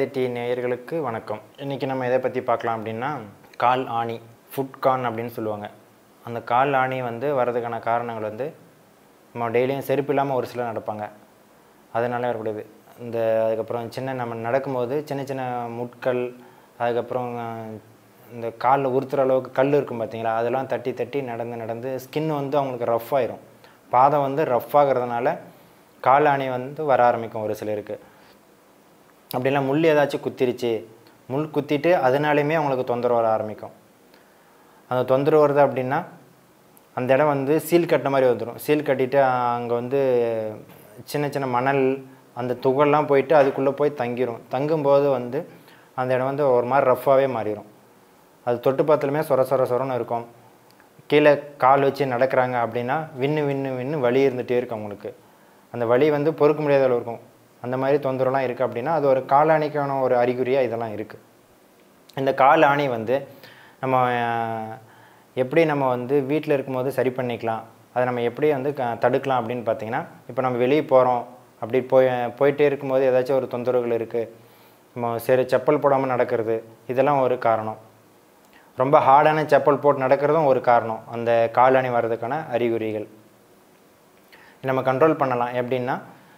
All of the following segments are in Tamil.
மரியாதை நேயர்களுக்கு வணக்கம் இன்றைக்கி நம்ம எதை பற்றி பார்க்கலாம் அப்படின்னா கால் ஆணி ஃபுட் கான் அப்படின்னு சொல்லுவாங்க அந்த கால் ஆணி வந்து வர்றதுக்கான காரணங்கள் வந்து நம்ம டெய்லியும் செருப்பு இல்லாமல் ஒரு சிலர் நடப்பாங்க அதனால வரக்கூடியது இந்த அதுக்கப்புறம் சின்ன நம்ம நடக்கும்போது சின்ன சின்ன முட்கள் அதுக்கப்புறம் அஹ், இந்த காலில் உறுத்துற அளவுக்கு கல் இருக்கும் பார்த்தீங்களா அதெல்லாம் தட்டி தட்டி நடந்து நடந்து ஸ்கின் வந்து அவங்களுக்கு ரஃப் ஆயிரும் பாதம் வந்து ரஃப் ஆகிறதுனால கால் ஆணி வந்து வர ஆரம்பிக்கும் ஒரு சிலருக்கு அப்படிலாம் முள் ஏதாச்சும் குத்திருச்சு முள் குத்திட்டு அதனாலையுமே அவங்களுக்கு தொந்தரவு வர ஆரம்பிக்கும் அந்த தொந்தரவு வருது அப்படின்னா அந்த இடம் வந்து சீல் கட்டின மாதிரி வந்துடும் சீல் கட்டிட்டு அங்கே வந்து சின்ன சின்ன மணல் அந்த துகள்லாம் போயிட்டு அதுக்குள்ளே போய் தங்கிரும் தங்கும்போது வந்து அந்த இடம் வந்து ஒரு மாதிரி ரஃப்பாகவே மாறிடும் அது தொட்டு பார்த்தாலுமே சொர சொர சொரன்னு இருக்கும் கீழே கால் வச்சு நடக்கிறாங்க அப்படின்னா விண்ணு விண்ணு விண்ணு வலி இருந்துகிட்டே இருக்கும் அவங்களுக்கு அந்த வலி வந்து பொறுக்க முடியாத அளவு இருக்கும் அந்த மாதிரி தொந்தரவுலாம் இருக்குது அப்படின்னா அது ஒரு காலாணிக்கான ஒரு அறிகுறியாக இதெல்லாம் இருக்குது இந்த கால் ஆணி வந்து நம்ம அஹ், எப்படி நம்ம வந்து வீட்டில் இருக்கும்போது சரி பண்ணிக்கலாம் அதை நம்ம எப்படி வந்து க தடுக்கலாம் அப்படின்னு பார்த்தீங்கன்னா இப்போ நம்ம வெளியே போகிறோம் அப்படி போய் போயிட்டே இருக்கும்போது ஏதாச்சும் ஒரு தொந்தரவுகள் இருக்குது நம்ம சரி செப்பல் போடாமல் நடக்கிறது இதெல்லாம் ஒரு காரணம் ரொம்ப ஹார்டான செப்பல் போட்டு நடக்கிறதும் ஒரு காரணம் அந்த காலணி வர்றதுக்கான அறிகுறிகள் நம்ம கண்ட்ரோல் பண்ணலாம் எப்படின்னா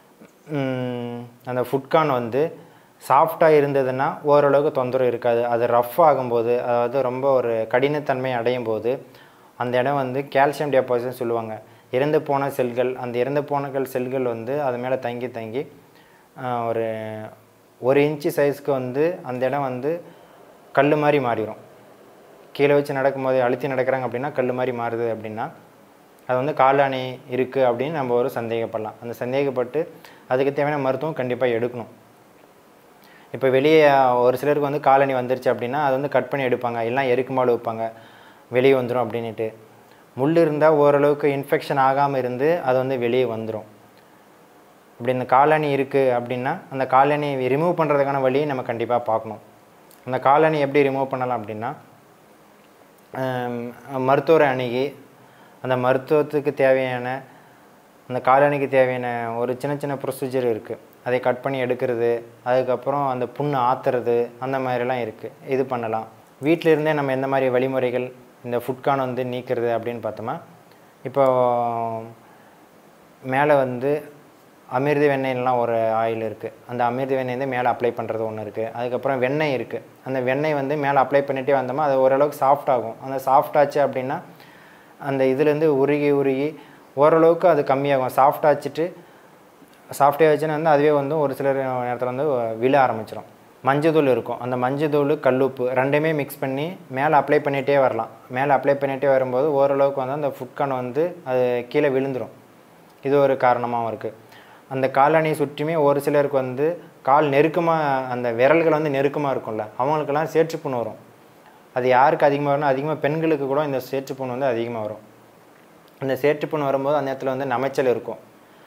ம், அந்த ஃபுட்கான் வந்து சாஃப்டாக இருந்ததுன்னா ஓரளவுக்கு தொந்தரவு இருக்காது அது ரஃப் ஆகும்போது அதாவது ரொம்ப ஒரு கடினத்தன்மை அடையும் போது அந்த இடம் வந்து கால்சியம் டெபாசிட்னு சொல்லுவாங்க இறந்து போன செல்கள் அந்த இறந்து போனகள் செல்கள் வந்து அது மேலே தங்கி தங்கி ஆஹ், ஒரு ஒரு இன்ச்சு சைஸ்க்கு வந்து அந்த இடம் வந்து கல் மாதிரி மாறிடும் கீழே வச்சு நடக்கும்போது அழுத்தி நடக்கிறாங்க அப்படின்னா கல் மாதிரி மாறுது அப்படின்னா அது வந்து காலாணி இருக்குது அப்படின்னு நம்ம ஒரு சந்தேகப்படலாம் அந்த சந்தேகப்பட்டு அதுக்கு தேவையான மருத்துவம் கண்டிப்பாக எடுக்கணும் இப்போ வெளியே ஒரு சிலருக்கு வந்து காலணி வந்துருச்சு அப்படின்னா அது வந்து கட் பண்ணி எடுப்பாங்க எல்லாம் எருக்குமால் வைப்பாங்க வெளியே வந்துடும் அப்படின்ட்டு முள் இருந்தால் ஓரளவுக்கு இன்ஃபெக்ஷன் ஆகாமல் இருந்து அது வந்து வெளியே வந்துடும் இப்படி இந்த காலணி இருக்குது அப்படின்னா அந்த காலணி ரிமூவ் பண்ணுறதுக்கான வழியை நம்ம கண்டிப்பாக பார்க்கணும் அந்த காலணி எப்படி ரிமூவ் பண்ணலாம் அப்படின்னா ஆம், மருத்துவரை அணுகி அந்த மருத்துவத்துக்கு தேவையான அந்த காலணிக்கு தேவையான ஒரு சின்ன சின்ன ப்ரொசீஜர் இருக்குது அதை கட் பண்ணி எடுக்கிறது அதுக்கப்புறம் அந்த புண்ணு ஆற்றுறது அந்த மாதிரிலாம் இருக்குது இது பண்ணலாம் வீட்டில் இருந்தே நம்ம எந்த மாதிரி வழிமுறைகள் இந்த ஃபுட்கான் வந்து நீக்கிறது அப்படின்னு பார்த்தோமா இப்போ மேலே வந்து அமிர்த வெண்ணெய்லாம் ஒரு ஆயில் இருக்குது அந்த அமிர்த வெண்ணெய் வந்து மேலே அப்ளை பண்ணுறது ஒன்று இருக்குது அதுக்கப்புறம் வெண்ணெய் இருக்குது அந்த வெண்ணெய் வந்து மேலே அப்ளை பண்ணிகிட்டே வந்தோமா அது ஓரளவுக்கு சாஃப்ட் ஆகும் அந்த சாஃப்ட் ஆச்சு அப்படின்னா அந்த இதுலேருந்து உருகி உருகி ஓரளவுக்கு அது கம்மியாகும் சாஃப்ட் ஆச்சுட்டு சாஃப்டே வச்சுன்னு வந்து அதுவே வந்து ஒரு சிலர் நேரத்தில் வந்து விழ ஆரம்பிச்சிடும் மஞ்சத்தூள் இருக்கும் அந்த மஞ்சத்தூள் கல்லுப்பு ரெண்டையுமே மிக்ஸ் பண்ணி மேலே அப்ளை பண்ணிகிட்டே வரலாம் மேலே அப்ளை பண்ணிகிட்டே வரும்போது ஓரளவுக்கு வந்து அந்த ஃபுட்கான் வந்து அது கீழே விழுந்துடும் இது ஒரு காரணமாகவும் இருக்குது அந்த காலணியை சுற்றியுமே ஒரு சிலருக்கு வந்து கால் நெருக்கமாக அந்த விரல்கள் வந்து நெருக்கமாக இருக்கும்ல அவங்களுக்கெல்லாம் சேற்றுப்புண் வரும் அது யாருக்கு அதிகமாக வரும்னா அதிகமாக பெண்களுக்கு கூட இந்த சேற்றுப்புண் வந்து அதிகமாக வரும் இந்த சேற்றுப்புண் வரும்போது அந்த இடத்துல வந்து நமைச்சல் இருக்கும்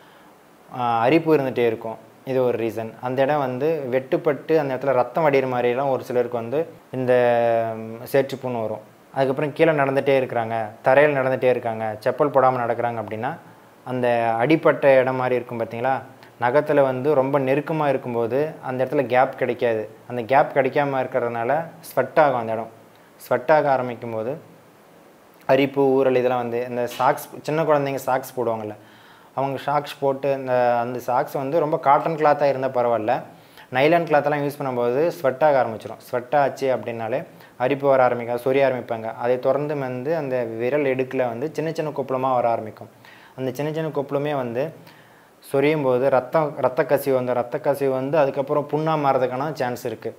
ஆஹ் அரிப்பு இருந்துகிட்டே இருக்கும் இது ஒரு ரீசன் அந்த இடம் வந்து வெட்டுப்பட்டு அந்த இடத்துல ரத்தம் வடிகிற மாதிரிலாம் ஒரு சிலருக்கு வந்து இந்த ம், சேற்றுப்புண் வரும் அதுக்கப்புறம் கீழே நடந்துகிட்டே இருக்கிறாங்க தரையில் நடந்துகிட்டே இருக்காங்க செப்பல் போடாமல் நடக்கிறாங்க அப்படின்னா அந்த அடிப்பட்ட இடம் மாதிரி இருக்கும் பார்த்தீங்களா நகத்தில் வந்து ரொம்ப நெருக்கமாக இருக்கும்போது அந்த இடத்துல கேப் கிடைக்காது அந்த கேப் கிடைக்காம இருக்கிறதுனால ஸ்வெட் ஆகும் அந்த இடம் ஸ்வெட் ஆக ஆரம்பிக்கும் போது அரிப்பு ஊறல் இதெல்லாம் வந்து இந்த சாக்ஸ் சின்ன குழந்தைங்க சாக்ஸ் போடுவாங்கள்ல அவங்க சாக்ஸ் போட்டு இந்த அந்த சாக்ஸ் வந்து ரொம்ப காட்டன் கிளாத்தாக இருந்தால் பரவாயில்ல நைலான் கிளாத்தெல்லாம் யூஸ் பண்ணும்போது ஸ்வெட் ஆக ஆரம்பிச்சிடும் ஸ்வெட் ஆச்சு அப்படின்னாலே அரிப்பு வர ஆரம்பிக்கும் சொரிய ஆரம்பிப்பாங்க அதை தொடர்ந்து வந்து அந்த விரல் இடுக்கில் வந்து சின்ன சின்ன கொப்பளமாக வர ஆரம்பிக்கும் அந்த சின்ன சின்ன கொப்பளமே வந்து சொரியும் போது ரத்தம் ரத்த கசிவு வந்து ரத்த கசிவு வந்து அதுக்கப்புறம் புண்ணாக மாறதுக்கான சான்ஸ் இருக்குது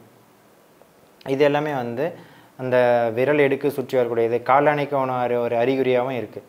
இது எல்லாமே வந்து அந்த விரல் எடுக்கு சுற்றி வரக்கூடியது காலாணிக்கான ஒரு ஒரு அறிகுறியாகவும் இருக்குது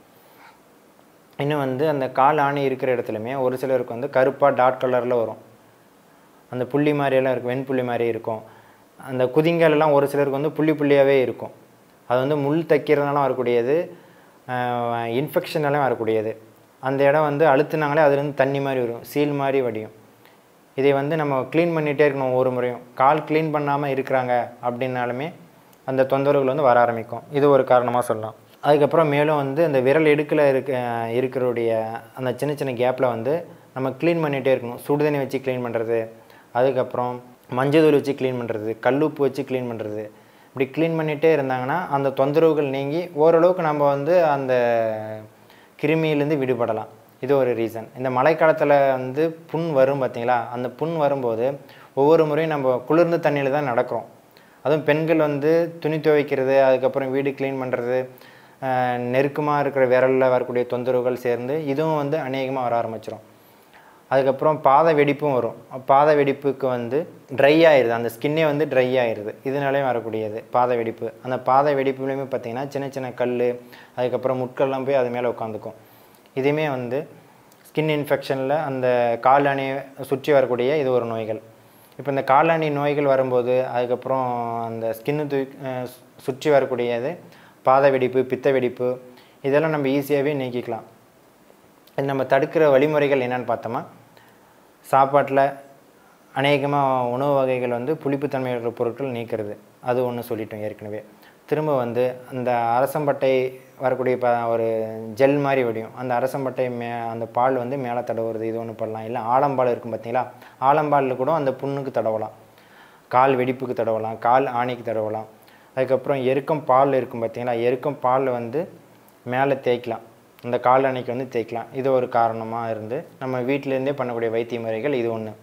இன்னும் வந்து அந்த கால் ஆணி இருக்கிற இடத்துலையுமே ஒரு சிலருக்கு வந்து கருப்பாக டாட் கலரில் வரும் அந்த புள்ளி மாதிரியெல்லாம் இருக்கும் வெண்புள்ளி மாதிரி இருக்கும் அந்த குதிங்கால் எல்லாம் ஒரு சிலருக்கு வந்து புள்ளி புள்ளியாகவே இருக்கும் அது வந்து முள் தைக்கிறதுனால வரக்கூடியது இன்ஃபெக்ஷனாலும் வரக்கூடியது அந்த இடம் வந்து அழுத்துனாங்களே அதுலேருந்து தண்ணி மாதிரி வரும் சீல் மாதிரி வடியும் இதை வந்து நம்ம க்ளீன் பண்ணிகிட்டே இருக்கணும் ஒவ்வொரு முறையும் கால் க்ளீன் பண்ணாமல் இருக்கிறாங்க அப்படின்னாலுமே அந்த தொந்தரவுகள் வந்து வர ஆரம்பிக்கும் இது ஒரு காரணமாக சொல்லலாம் அதுக்கப்புறம் மேலும் வந்து அந்த விரல் இடுக்கில் இருக்க இருக்கிறவுடைய அந்த சின்ன சின்ன கேப்பில் வந்து நம்ம க்ளீன் பண்ணிகிட்டே இருக்கணும் சுடுதண்ணி வச்சு க்ளீன் பண்ணுறது அதுக்கப்புறம் மஞ்சள் வச்சு க்ளீன் பண்ணுறது கல்லுப்பு வச்சு க்ளீன் பண்ணுறது இப்படி க்ளீன் பண்ணிகிட்டே இருந்தாங்கன்னா அந்த தொந்தரவுகள் நீங்கி ஓரளவுக்கு நம்ம வந்து அந்த கிருமியிலேருந்து விடுபடலாம் இது ஒரு ரீசன் இந்த மழைக்காலத்தில் வந்து புண் வரும் பார்த்தீங்களா அந்த புண் வரும்போது ஒவ்வொரு முறையும் நம்ம குளிர்ந்த தண்ணியில் தான் நடக்கிறோம் அதுவும் பெண்கள் வந்து துணி துவைக்கிறது அதுக்கப்புறம் வீடு க்ளீன் பண்ணுறது நெருக்கமாக இருக்கிற விரலில் வரக்கூடிய தொந்தரவுகள் சேர்ந்து இதுவும் வந்து அநேகமாக வர ஆரம்பிச்சிடும் அதுக்கப்புறம் பாத வெடிப்பும் வரும் பாத வெடிப்புக்கு வந்து ட்ரை ஆயிடுது அந்த ஸ்கின்னே வந்து ட்ரை ஆயிடுது இதனாலேயும் வரக்கூடியது பாத வெடிப்பு அந்த பாத வெடிப்புலையுமே பார்த்தீங்கன்னா சின்ன சின்ன கல் அதுக்கப்புறம் முட்கள்லாம் போய் அது மேலே உட்காந்துக்கும் இதுவுமே வந்து ஸ்கின் இன்ஃபெக்ஷனில் அந்த காலணியை சுற்றி வரக்கூடிய இது ஒரு நோய்கள் இப்போ இந்த காலணி நோய்கள் வரும்போது அதுக்கப்புறம் அந்த ஸ்கின்னு தூ அஹ் சுற்றி வரக்கூடியது பாத வெடிப்பு பித்த வெடிப்பு இதெல்லாம் நம்ம ஈஸியாகவே நீக்கிக்கலாம் இது நம்ம தடுக்கிற வழிமுறைகள் என்னென்னு பார்த்தோமா சாப்பாட்டில் அநேகமாக உணவு வகைகள் வந்து புளிப்புத்தன்மை இருக்கிற பொருட்கள் நீக்கிறது அது ஒன்று சொல்லிட்டோம் ஏற்கனவே திரும்ப வந்து அந்த அரசம்பட்டை வரக்கூடிய ப ஒரு ஜெல் மாதிரி வடியும் அந்த அரசம்பட்டை மே அந்த பால் வந்து மேலே தடவுறது இது ஒன்று பண்ணலாம் இல்லை ஆலம்பால் இருக்கும் பார்த்தீங்களா ஆலம்பாலில் கூட அந்த புண்ணுக்கு தடவலாம் கால் வெடிப்புக்கு தடவலாம் கால் ஆணிக்கு தடவலாம் அதுக்கப்புறம் எருக்கம் பால் இருக்கும் பார்த்தீங்களா எருக்கம் பால் வந்து மேலே தேய்க்கலாம் அந்த கால் அணைக்கு வந்து தேய்க்கலாம் இது ஒரு காரணமாக இருந்து நம்ம வீட்டிலேருந்தே பண்ணக்கூடிய வைத்திய முறைகள் இது ஒன்று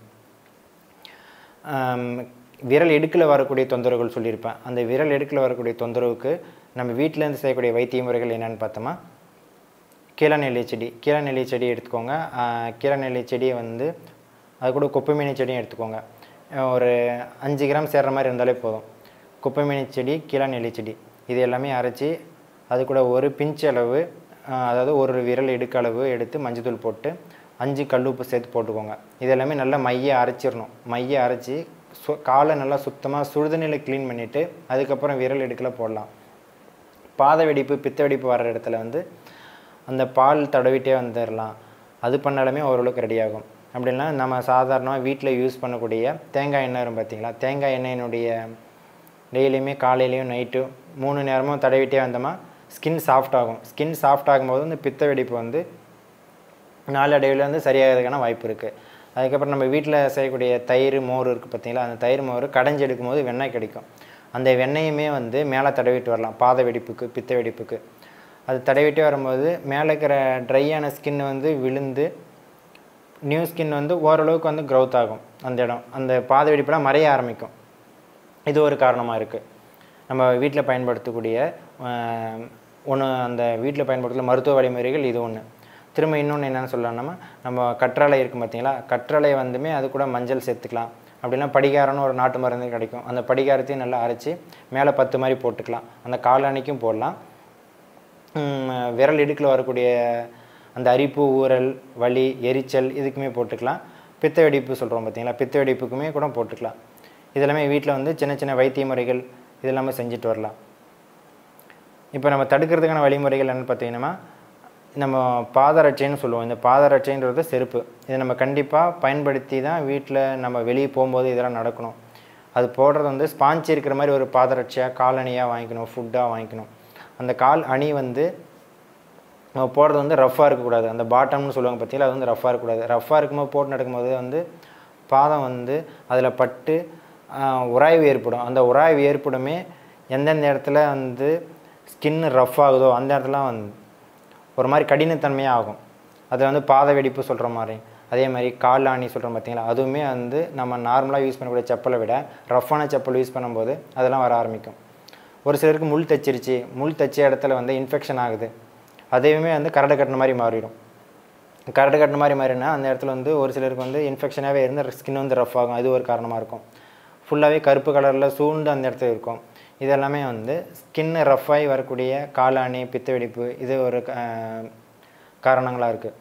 விரல் இடுக்கில் வரக்கூடிய தொந்தரவுகள் சொல்லியிருப்பேன் அந்த விரல் இடுக்கில் வரக்கூடிய தொந்தரவுக்கு நம்ம வீட்டிலேருந்து செய்யக்கூடிய வைத்திய முறைகள் என்னென்னு பார்த்தோமா கீழநெல்லி செடி கீழநெல்லி செடி எடுத்துக்கோங்க ஆஹ் கீழநெல்லி செடியை வந்து அது கூட குப்பைமீனி செடியும் எடுத்துக்கோங்க அஹ் ஒரு அஞ்சு கிராம் சேர்ற மாதிரி இருந்தாலே போதும் குப்பைமீனி செடி கீழநெல்லி செடி இது எல்லாமே அரைச்சி அது கூட ஒரு பிஞ்ச் அளவு ஆஹ் அதாவது ஒரு விரல் இடுக்கு அளவு எடுத்து மஞ்சத்தூள் போட்டு அஞ்சு கல்லுப்பு சேர்த்து போட்டுக்கோங்க இது எல்லாமே நல்லா மைய அரைச்சிடணும் மைய அரைச்சி சு காலை நல்லா சுத்தமாக சுடுதண்ணியில் க்ளீன் பண்ணிவிட்டு அதுக்கப்புறம் விரல் இடுக்கில் போடலாம் பாத வெடிப்பு பித்த வெடிப்பு வர்ற இடத்துல வந்து அந்த பால் தடவிட்டே வந்துடலாம் அது பண்ணாலுமே ஓரளவுக்கு ரெடி ஆகும் அப்படின்னா நம்ம சாதாரணமாக வீட்டில் யூஸ் பண்ணக்கூடிய தேங்காய் எண்ணெய் வரும் பார்த்தீங்களா தேங்காய் எண்ணெயினுடைய டெய்லியுமே காலையிலையும் நைட்டும் மூணு நேரமும் தடவிட்டே வந்தோமா ஸ்கின் சாஃப்ட் ஆகும் ஸ்கின் சாஃப்ட் ஆகும்போது இந்த பித்த வெடிப்பு வந்து நாளடைவில் வந்து சரியாகிறதுக்கான வாய்ப்பு இருக்குது அதுக்கப்புறம் நம்ம வீட்டில் செய்யக்கூடிய தயிர் மோர் இருக்குது பார்த்தீங்களா அந்த தயிர் மோர் கடைஞ்சி எடுக்கும்போது வெண்ணெய் கிடைக்கும் அந்த வெண்ணெயுமே வந்து மேலே தடவிட்டு வரலாம் பாத வெடிப்புக்கு பித்த வெடிப்புக்கு அது தடவிட்டே வரும்போது மேலே இருக்கிற ட்ரையான ஸ்கின் வந்து விழுந்து நியூ ஸ்கின் வந்து ஓரளவுக்கு வந்து க்ரௌத் ஆகும் அந்த இடம் அந்த பாத வெடிப்புலாம் மறைய ஆரம்பிக்கும் இது ஒரு காரணமாக இருக்குது நம்ம வீட்டில் பயன்படுத்தக்கூடிய ஒன்று அந்த வீட்டில் பயன்படுத்தக்கூடிய மருத்துவ வழிமுறைகள் இது ஒன்று திரும்ப இன்னொன்று என்னென்னு சொல்லலாம்னா நம்ம கற்றாழை இருக்கும் பார்த்தீங்களா கற்றாழை வந்துமே அது கூட மஞ்சள் சேர்த்துக்கலாம் அப்படின்னா படிகாரம்னு ஒரு நாட்டு மருந்து கிடைக்கும் அந்த படிகாரத்தையும் நல்லா அரைச்சி மேலே பத்து மாதிரி போட்டுக்கலாம் அந்த காலணிக்கும் போடலாம் உம், விரல் இடுக்கில் வரக்கூடிய அந்த அரிப்பு ஊறல் வலி எரிச்சல் இதுக்குமே போட்டுக்கலாம் பித்த வெடிப்பு சொல்கிறோம் பார்த்தீங்களா பித்த வெடிப்புக்குமே கூட போட்டுக்கலாம் இதெல்லாமே வீட்டில் வந்து சின்ன சின்ன வைத்திய முறைகள் இதெல்லாமே செஞ்சுட்டு வரலாம் இப்போ நம்ம தடுக்கிறதுக்கான வழிமுறைகள் என்னென்னு பார்த்தீங்கன்னா நம்ம பாதரட்சைன்னு சொல்லுவோம் இந்த பாதரட்சைன்றது செருப்பு இதை நம்ம கண்டிப்பாக பயன்படுத்தி தான் வீட்டில் நம்ம வெளியே போகும்போது இதெல்லாம் நடக்கணும் அது போடுறது வந்து ஸ்பாஞ்ச் இருக்கிற மாதிரி ஒரு பாதரட்சையாக கால் அணியாக வாங்கிக்கணும் ஃபுட்டாக வாங்கிக்கணும் அந்த கால் அணி வந்து நம்ம போடுறது வந்து ரஃப்பாக இருக்கக்கூடாது அந்த பாட்டம்னு சொல்லுவாங்க பார்த்தீங்களா அது வந்து ரஃப்பாக இருக்கக்கூடாது ரஃப்பாக இருக்கும்போது போட்டு நடக்கும்போது வந்து பாதம் வந்து அதில் பட்டு ஆஹ், உராய்வு ஏற்படும் அந்த உராய்வு ஏற்படுமே எந்தெந்த இடத்துல வந்து ஸ்கின் ரஃப் ஆகுதோ அந்த இடத்துல வந்து ஒரு மாதிரி கடினத்தன்மையாக ஆகும் அது வந்து பாத வெடிப்பு சொல்கிற மாதிரி அதே மாதிரி கால் ஆணி சொல்கிறோம் பார்த்தீங்களா அதுவுமே வந்து நம்ம நார்மலாக யூஸ் பண்ணக்கூடிய செப்பலை விட ரஃப்பான செப்பல் யூஸ் பண்ணும்போது அதெல்லாம் வர ஆரம்பிக்கும் ஒரு சிலருக்கு முள் தச்சிருச்சு முள் தச்ச இடத்துல வந்து இன்ஃபெக்ஷன் ஆகுது அதையுமே வந்து கரடு கட்டின மாதிரி மாறிடும் கரடு கட்டின மாதிரி மாறினா அந்த இடத்துல வந்து ஒரு சிலருக்கு வந்து இன்ஃபெக்ஷனாகவே இருந்து ஸ்கின் வந்து ரஃப் ஆகும் அது ஒரு காரணமாக இருக்கும் ஃபுல்லாகவே கருப்பு கலரில் சூழ்ந்து அந்த இடத்துல இருக்கும் இதெல்லாமே வந்து ஸ்கின்னு ரஃப்பாகி வரக்கூடிய காலாணி பித்த வெடிப்பு இது ஒரு காரணங்களாக இருக்குது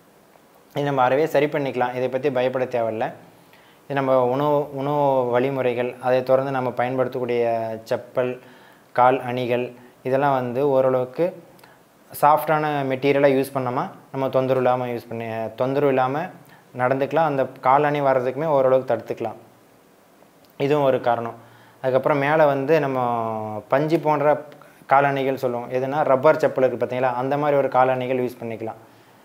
இது நம்ம அறவே சரி பண்ணிக்கலாம் இதை பற்றி பயப்பட தேவையில்ல இது நம்ம உணவு உணவு வழிமுறைகள் அதை தொடர்ந்து நம்ம பயன்படுத்தக்கூடிய செப்பல் கால் அணிகள் இதெல்லாம் வந்து ஓரளவுக்கு சாஃப்டான மெட்டீரியலாக யூஸ் பண்ணோமா நம்ம தொந்தரவு இல்லாமல் யூஸ் பண்ணி தொந்தரவு இல்லாமல் நடந்துக்கலாம் அந்த கால் அணி வர்றதுக்குமே ஓரளவுக்கு தடுத்துக்கலாம் இதுவும் ஒரு காரணம் அதுக்கப்புறம் மேலே வந்து நம்ம பஞ்சு போன்ற காலணிகள் சொல்லுவோம் எதுனா ரப்பர் செப்பல் இருக்குது பார்த்தீங்களா அந்த மாதிரி ஒரு காலணிகள் யூஸ் பண்ணிக்கலாம்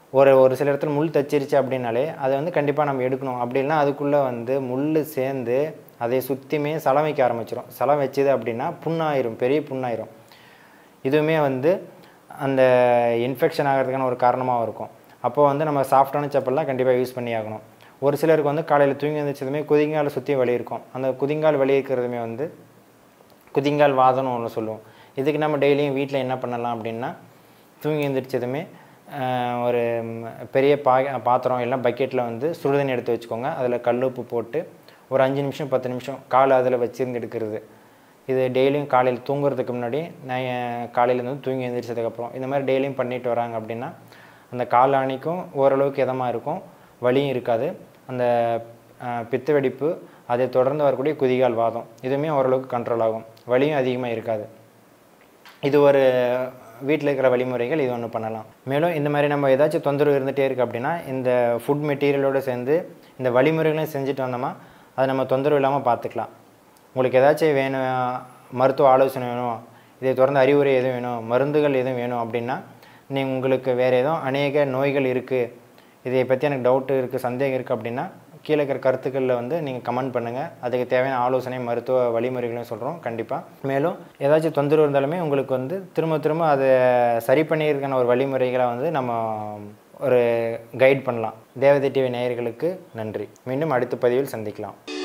ஒரு ஒரு சில இடத்துல முள் தச்சிருச்சு அப்படின்னாலே அதை வந்து கண்டிப்பாக நம்ம எடுக்கணும் அப்படி இல்லைன்னா அதுக்குள்ளே வந்து முள் சேர்ந்து அதை சுற்றியுமே சலம் வைக்க ஆரம்பிச்சிடும் சலம் வச்சுது அப்படின்னா புண்ணாயிரும் பெரிய புண்ணாயிரும் இதுவுமே வந்து அந்த இன்ஃபெக்ஷன் ஆகிறதுக்கான ஒரு காரணமாகவும் இருக்கும் அப்போ வந்து நம்ம சாஃப்டான செப்பல்லாம் கண்டிப்பாக யூஸ் பண்ணி ஆகணும் ஒரு சிலருக்கு வந்து காலையில் தூங்கி எழுந்திரிச்சதுமே குதிங்கால சுற்றி வலி இருக்கும் அந்த குதிங்கால் வலி இருக்கிறதுமே வந்து குதிங்கால் வாதம்னு ஒன்று சொல்லுவோம் இதுக்கு நம்ம டெய்லியும் வீட்டில் என்ன பண்ணலாம் அப்படின்னா தூங்கி எழுந்திரிச்சதுமே ஆஹ், ஒரு ம், பெரிய பா பாத்திரம் எல்லாம் பக்கெட்டில் வந்து சுடுதண்ணி எடுத்து வச்சுக்கோங்க அதில் கல்லுப்பு போட்டு ஒரு அஞ்சு நிமிஷம் பத்து நிமிஷம் காலை அதில் வச்சிருந்து எடுக்கிறது இது டெய்லியும் காலையில் தூங்குறதுக்கு முன்னாடி நான் காலையிலேருந்து தூங்கி எழுந்திரிச்சதுக்கப்புறம் இந்த மாதிரி டெய்லியும் பண்ணிட்டு வராங்க அப்படின்னா அந்த கால் ஆணிக்கும் ஓரளவுக்கு இதமாக இருக்கும் வலியும் இருக்காது அந்த ஆஹ், பித்த வெடிப்பு அதை தொடர்ந்து வரக்கூடிய குதிகால் வாதம் இதுவுமே ஓரளவுக்கு கண்ட்ரோல் ஆகும் வலியும் அதிகமாக இருக்காது இது ஒரு வீட்டில் இருக்கிற வழிமுறைகள் இது ஒன்று பண்ணலாம் மேலும் இந்த மாதிரி நம்ம ஏதாச்சும் தொந்தரவு இருந்துகிட்டே இருக்குது அப்படின்னா இந்த ஃபுட் மெட்டீரியலோடு சேர்ந்து இந்த வழிமுறைகளையும் செஞ்சுட்டு வந்தோமா அதை நம்ம தொந்தரவு இல்லாமல் பார்த்துக்கலாம் உங்களுக்கு ஏதாச்சும் வேணும் மருத்துவ ஆலோசனை வேணும் இதை தொடர்ந்து அறிவுரை எதுவும் வேணும் மருந்துகள் எதுவும் வேணும் அப்படின்னா நீங்கள் உங்களுக்கு வேறு எதுவும் அநேக நோய்கள் இருக்குது இதை பற்றி எனக்கு டவுட்டு இருக்குது சந்தேகம் இருக்குது அப்படின்னா கீழே இருக்கிற கருத்துக்களில் வந்து நீங்கள் கமெண்ட் பண்ணுங்கள் அதுக்கு தேவையான ஆலோசனை மருத்துவ வழிமுறைகளையும் சொல்கிறோம் கண்டிப்பாக மேலும் ஏதாச்சும் தொந்தரவு இருந்தாலுமே உங்களுக்கு வந்து திரும்ப திரும்ப அதை சரி பண்ணியிருக்கான ஒரு வழிமுறைகளை வந்து நம்ம ஒரு கைட் பண்ணலாம் தேவதை டிவி நேயர்களுக்கு நன்றி மீண்டும் அடுத்த பதிவில் சந்திக்கலாம்